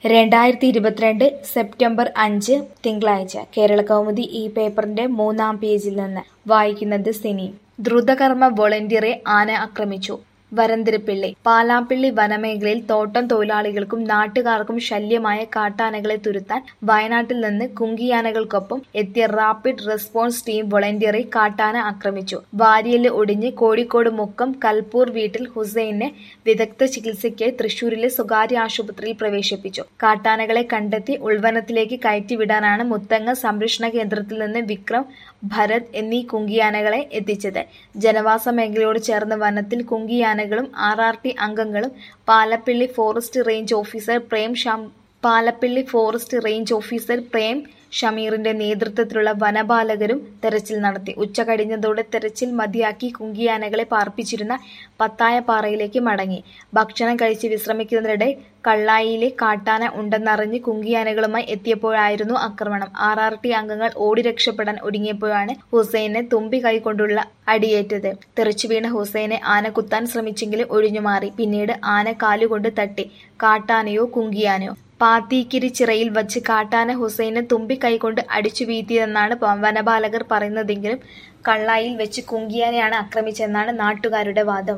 രണ്ടായിരത്തി ഇരുപത്തിരണ്ട് സെപ്റ്റംബർ അഞ്ച് തിങ്കളാഴ്ച കേരളകൗമുദി ഈ പേപ്പറിന്റെ മൂന്നാം പേജിൽ നിന്ന് വായിക്കുന്നത് സിനി ദ്രുതകർമ്മ വോളണ്ടിയറെ ആന ആക്രമിച്ചു വരന്തിരപ്പിള്ളി പാലാപ്പിള്ളി വനമേഖലയിൽ തോട്ടം തൊഴിലാളികൾക്കും നാട്ടുകാർക്കും ശല്യമായ കാട്ടാനകളെ തുരത്താൻ വയനാട്ടിൽ നിന്ന് കുങ്കിയാനകൾക്കൊപ്പം എത്തിയ റാപ്പിഡ് റെസ്പോൺസ് ടീം വോളണ്ടിയറെ കാട്ടാന ആക്രമിച്ചു വാരിയല് ഒടിഞ്ഞ് കോഴിക്കോട് മുക്കം കൽപൂർ വീട്ടിൽ ഹുസൈനെ വിദഗ്ധ ചികിത്സയ്ക്കായി തൃശൂരിലെ സ്വകാര്യ ആശുപത്രിയിൽ പ്രവേശിപ്പിച്ചു കാട്ടാനകളെ കണ്ടെത്തി ഉൾവനത്തിലേക്ക് കയറ്റിവിടാനാണ് മുത്തങ്ങ സംരക്ഷണ കേന്ദ്രത്തിൽ നിന്ന് വിക്രം ഭരത് എന്നീ കുങ്കിയാനകളെ എത്തിച്ചത് ജനവാസ മേഖലയോട് ചേർന്ന വനത്തിൽ കുങ്കിയാനകളും ആർ ആർ ടി അംഗങ്ങളും Palappilly forest range officer Prem Sham Palappilly forest range officer Prem ഷമീറിന്റെ നേതൃത്വത്തിലുള്ള വനപാലകരും തെരച്ചിൽ നടത്തി ഉച്ച കഴിഞ്ഞതോടെ തെരച്ചിൽ മതിയാക്കി കുങ്കിയാനകളെ പാർപ്പിച്ചിരുന്ന പത്തായപ്പാറയിലേക്ക് മടങ്ങി ഭക്ഷണം കഴിച്ച് വിശ്രമിക്കുന്നതിനിടെ കള്ളായിയിലെ കാട്ടാന ഉണ്ടെന്നറിഞ്ഞ് കുങ്കിയാനകളുമായി എത്തിയപ്പോഴായിരുന്നു ആക്രമണം ആർ ആർ ടി അംഗങ്ങൾ ഓടി രക്ഷപ്പെടാൻ ഒരുങ്ങിയപ്പോഴാണ് ഹുസൈനെ തുമ്പി കൈകൊണ്ടുള്ള അടിയേറ്റത് തെറിച്ചു വീണ ഹുസൈനെ ആന കുത്താൻ ശ്രമിച്ചെങ്കിലും ഒഴിഞ്ഞുമാറി പിന്നീട് ആന കാലുകൊണ്ട് തട്ടി കാട്ടാനയോ കുങ്കിയാനയോ പാത്തീക്കിരി ചിറയിൽ വച്ച് കാട്ടാന ഹുസൈനെ തുമ്പി കൈകൊണ്ട് അടിച്ചു വീഴ്ത്തിയതെന്നാണ് വനപാലകർ പറയുന്നതെങ്കിലും കള്ളായിൽ വെച്ച് കുങ്കിയാനെയാണ് ആക്രമിച്ചതെന്നാണ് നാട്ടുകാരുടെ വാദം